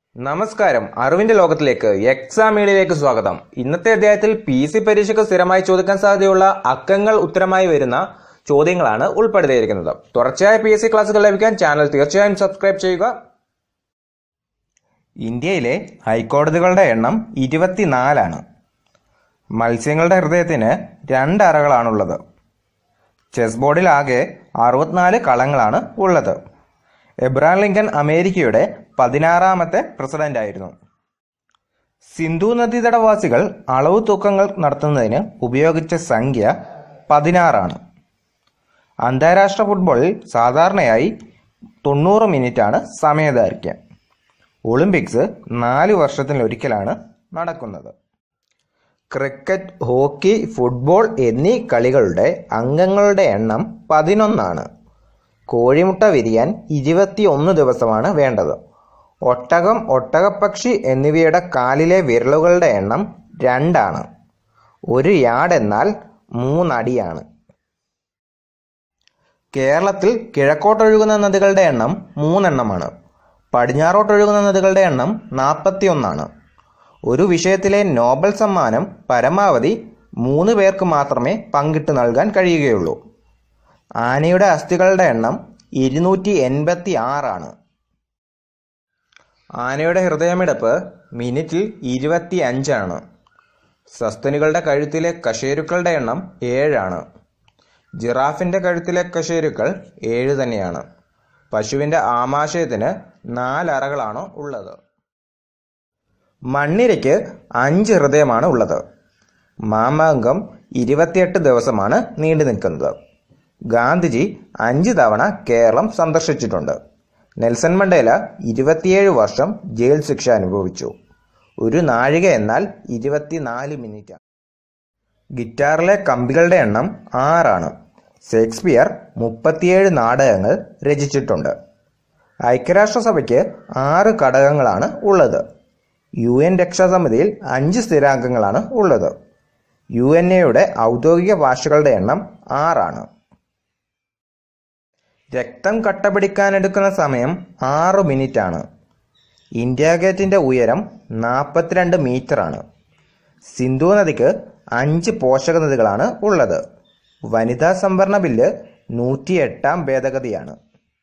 നമസ്കാരം അറിവിന്റെ ലോകത്തിലേക്ക് എക്സാം മീഡിയയിലേക്ക് സ്വാഗതം ഇന്നത്തെ അധ്യായത്തിൽ പി സി പരീക്ഷയ്ക്ക് സ്ഥിരമായി ചോദിക്കാൻ സാധ്യതയുള്ള അക്കങ്ങൾ ഉത്തരമായി വരുന്ന ചോദ്യങ്ങളാണ് ഉൾപ്പെടുത്തിയിരിക്കുന്നത് തുടർച്ചയായ പി എസ് സി ക്ലാസുകൾ ലഭിക്കാൻ ചാനൽ തീർച്ചയായും സബ്സ്ക്രൈബ് ചെയ്യുക ഇന്ത്യയിലെ ഹൈക്കോടതികളുടെ എണ്ണം ഇരുപത്തിനാലാണ് മത്സ്യങ്ങളുടെ ഹൃദയത്തിന് രണ്ട് അറകളാണുള്ളത് ചെസ് ബോർഡിൽ ആകെ അറുപത്തിനാല് കളങ്ങളാണ് ഉള്ളത് എബ്രഹാം ലിങ്കൻ അമേരിക്കയുടെ പതിനാറാമത്തെ പ്രസിഡന്റ് ആയിരുന്നു സിന്ധു നദീതടവാസികൾ അളവ് തൂക്കങ്ങൾ നടത്തുന്നതിന് ഉപയോഗിച്ച സംഖ്യ പതിനാറാണ് അന്താരാഷ്ട്ര ഫുട്ബോളിൽ സാധാരണയായി തൊണ്ണൂറ് മിനിറ്റാണ് സമയദൈർഘ്യം ഒളിമ്പിക്സ് നാല് വർഷത്തിലൊരിക്കലാണ് നടക്കുന്നത് ക്രിക്കറ്റ് ഹോക്കി ഫുട്ബോൾ എന്നീ കളികളുടെ അംഗങ്ങളുടെ എണ്ണം പതിനൊന്നാണ് കോഴിമുട്ട വിരിയാൻ ഇരുപത്തിയൊന്ന് ദിവസമാണ് വേണ്ടത് ഒട്ടകം ഒട്ടകപ്പക്ഷി എന്നിവയുടെ കാലിലെ വിരലുകളുടെ എണ്ണം രണ്ടാണ് ഒരു യാർഡ് എന്നാൽ മൂന്നടിയാണ് കേരളത്തിൽ കിഴക്കോട്ടൊഴുകുന്ന നദികളുടെ എണ്ണം മൂന്നെണ്ണമാണ് പടിഞ്ഞാറോട്ടൊഴുകുന്ന നദികളുടെ എണ്ണം നാൽപ്പത്തിയൊന്നാണ് ഒരു വിഷയത്തിലെ നോബൽ സമ്മാനം പരമാവധി മൂന്ന് പേർക്ക് മാത്രമേ പങ്കിട്ട് നൽകാൻ കഴിയുകയുള്ളൂ ആനയുടെ അസ്ഥികളുടെ എണ്ണം ഇരുന്നൂറ്റി എൺപത്തി ആറാണ് ആനയുടെ ഹൃദയമിടിപ്പ് മിനിറ്റിൽ ഇരുപത്തി അഞ്ചാണ് സസ്തനികളുടെ കഴുത്തിലെ കശേരുക്കളുടെ എണ്ണം ഏഴാണ് ജിറാഫിന്റെ കഴുത്തിലെ കശേരുക്കൾ ഏഴ് തന്നെയാണ് പശുവിന്റെ ആമാശയത്തിന് നാലറകളാണ് ഉള്ളത് മണ്ണിരയ്ക്ക് അഞ്ച് ഹൃദയമാണ് ഉള്ളത് മാമാങ്കം ഇരുപത്തിയെട്ട് ദിവസമാണ് നീണ്ടു നിൽക്കുന്നത് ഗാന്ധിജി അഞ്ച് തവണ കേരളം സന്ദർശിച്ചിട്ടുണ്ട് നെൽസൺ മണ്ടേല ഇരുപത്തിയേഴ് വർഷം ജയിൽ ശിക്ഷ അനുഭവിച്ചു ഒരു നാഴിക എന്നാൽ ഇരുപത്തിനാല് മിനിറ്റ് ഗിറ്റാറിലെ കമ്പികളുടെ എണ്ണം ആറാണ് ഷേക്സ്പിയർ മുപ്പത്തിയേഴ് നാടകങ്ങൾ രചിച്ചിട്ടുണ്ട് ഐക്യരാഷ്ട്രസഭയ്ക്ക് ആറ് ഘടകങ്ങളാണ് ഉള്ളത് യു എൻ രക്ഷാസമിതിയിൽ അഞ്ച് സ്ഥിരാംഗങ്ങളാണ് ഉള്ളത് യു എൻ എയുടെ ഔദ്യോഗിക ഭാഷകളുടെ എണ്ണം ആറാണ് രക്തം കട്ടപിടിക്കാനെടുക്കുന്ന സമയം ആറ് മിനിറ്റ് ആണ് ഇന്ത്യ ഗേറ്റിന്റെ ഉയരം നാൽപ്പത്തിരണ്ട് മീറ്റർ ആണ് സിന്ധു നദിക്ക് അഞ്ച് പോഷക നദികളാണ് ഉള്ളത് വനിതാ സംവരണ ബില്ല് നൂറ്റി എട്ടാം ഭേദഗതിയാണ്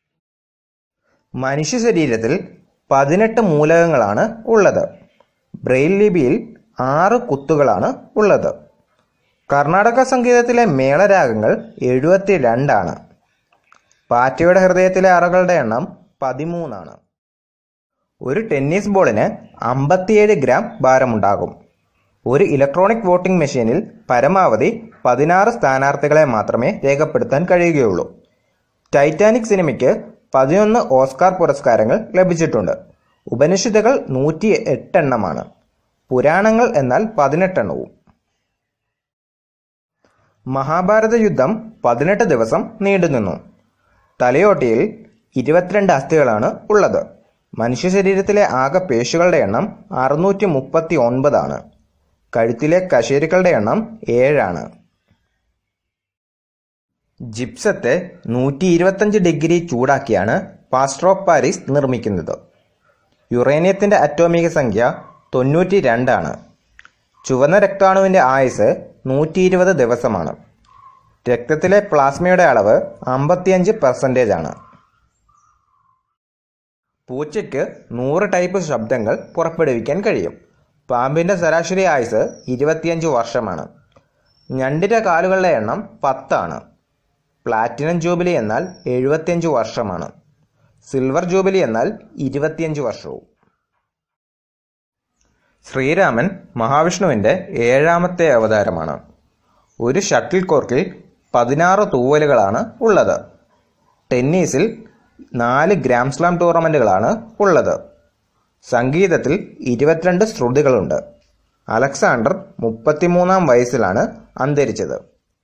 മനുഷ്യ ശരീരത്തിൽ പതിനെട്ട് മൂലകങ്ങളാണ് ഉള്ളത് ബ്രെയിൽ ലിപിയിൽ ആറ് കുത്തുകളാണ് ഉള്ളത് കർണാടക സംഗീതത്തിലെ മേളരാഗങ്ങൾ എഴുപത്തി രണ്ടാണ് പാറ്റയുടെ ഹൃദയത്തിലെ അറകളുടെ എണ്ണം പതിമൂന്നാണ് ഒരു ടെന്നീസ് ബോളിന് അമ്പത്തിയേഴ് ഗ്രാം ഭാരമുണ്ടാകും ഒരു ഇലക്ട്രോണിക് വോട്ടിംഗ് മെഷീനിൽ പരമാവധി പതിനാറ് സ്ഥാനാർത്ഥികളെ മാത്രമേ രേഖപ്പെടുത്താൻ കഴിയുകയുള്ളൂ ടൈറ്റാനിക് സിനിമയ്ക്ക് പതിനൊന്ന് ഓസ്കാർ പുരസ്കാരങ്ങൾ ലഭിച്ചിട്ടുണ്ട് ഉപനിഷത്തുകൾ നൂറ്റി എട്ടെണ്ണമാണ് പുരാണങ്ങൾ എന്നാൽ പതിനെട്ടെണ്ണവും മഹാഭാരത യുദ്ധം പതിനെട്ട് ദിവസം നീണ്ടുനിന്നു തലയോട്ടിയിൽ ഇരുപത്തിരണ്ട് അസ്ഥികളാണ് ഉള്ളത് മനുഷ്യ ശരീരത്തിലെ ആകെ പേശികളുടെ എണ്ണം അറുന്നൂറ്റി മുപ്പത്തി ഒൻപതാണ് കഴുത്തിലെ കശേരുക്കളുടെ എണ്ണം ഏഴാണ് ജിപ്സത്തെ നൂറ്റി ഇരുപത്തഞ്ച് ഡിഗ്രി ചൂടാക്കിയാണ് പാസ്റ്റർ ഓഫ് പാരീസ് നിർമ്മിക്കുന്നത് യുറേനിയത്തിന്റെ അറ്റോമിക സംഖ്യ തൊണ്ണൂറ്റി രണ്ടാണ് ചുവന്ന രക്താണുവിന്റെ ആയുസ് നൂറ്റി ഇരുപത് ദിവസമാണ് രക്തത്തിലെ പ്ലാസ്മയുടെ അളവ് അമ്പത്തിയഞ്ച് പെർസെൻറ്റേജ് ആണ് പൂച്ചയ്ക്ക് നൂറ് ടൈപ്പ് ശബ്ദങ്ങൾ പുറപ്പെടുവിക്കാൻ കഴിയും പാമ്പിന്റെ ശരാശരി ആയുസ് ഇരുപത്തിയഞ്ച് വർഷമാണ് ഞണ്ടിന്റെ കാലുകളുടെ എണ്ണം പത്താണ് പ്ലാറ്റിനം ജൂബിലി എന്നാൽ എഴുപത്തിയഞ്ച് വർഷമാണ് സിൽവർ ജൂബിലി എന്നാൽ ഇരുപത്തിയഞ്ച് വർഷവും ശ്രീരാമൻ മഹാവിഷ്ണുവിന്റെ ഏഴാമത്തെ അവതാരമാണ് ഒരു ഷട്ടിൽ കോർക്കിൽ പതിനാറ് തൂവലുകളാണ് ഉള്ളത് ടെന്നീസിൽ നാല് ഗ്രാൻഡ് സ്ലാം ടൂർണമെന്റുകളാണ് ഉള്ളത് സംഗീതത്തിൽ ഇരുപത്തിരണ്ട് ശ്രുതികളുണ്ട് അലക്സാണ്ടർ മുപ്പത്തിമൂന്നാം വയസ്സിലാണ് അന്തരിച്ചത്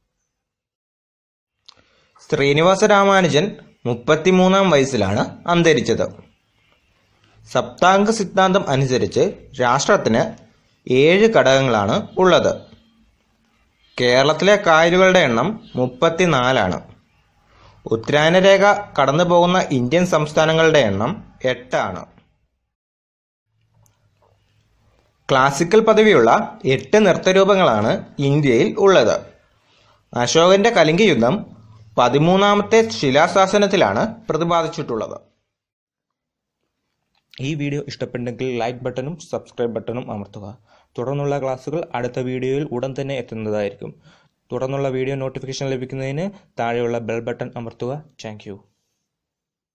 ശ്രീനിവാസ രാമാനുജൻ മുപ്പത്തിമൂന്നാം വയസ്സിലാണ് അന്തരിച്ചത് സപ്താംഗ സിദ്ധാന്തം അനുസരിച്ച് രാഷ്ട്രത്തിന് ഏഴ് ഘടകങ്ങളാണ് ഉള്ളത് കേരളത്തിലെ കായലുകളുടെ എണ്ണം മുപ്പത്തിനാലാണ് ഉത്തരായനരേഖ കടന്നു പോകുന്ന ഇന്ത്യൻ സംസ്ഥാനങ്ങളുടെ എണ്ണം എട്ടാണ് ക്ലാസിക്കൽ പദവിയുള്ള എട്ട് നൃത്തരൂപങ്ങളാണ് ഇന്ത്യയിൽ ഉള്ളത് അശോകന്റെ കലിംഗ യുദ്ധം പതിമൂന്നാമത്തെ ശിലാശാസനത്തിലാണ് പ്രതിപാദിച്ചിട്ടുള്ളത് ഈ വീഡിയോ ഇഷ്ടപ്പെട്ടെങ്കിൽ ലൈക്ക് ബട്ടണും സബ്സ്ക്രൈബ് ബട്ടണും അമർത്തുക തുടർന്നുള്ള ക്ലാസ്സുകൾ അടുത്ത വീഡിയോയിൽ ഉടൻ തന്നെ എത്തുന്നതായിരിക്കും തുടർന്നുള്ള വീഡിയോ നോട്ടിഫിക്കേഷൻ ലഭിക്കുന്നതിന് താഴെയുള്ള ബെൽ ബട്ടൺ അമർത്തുക താങ്ക്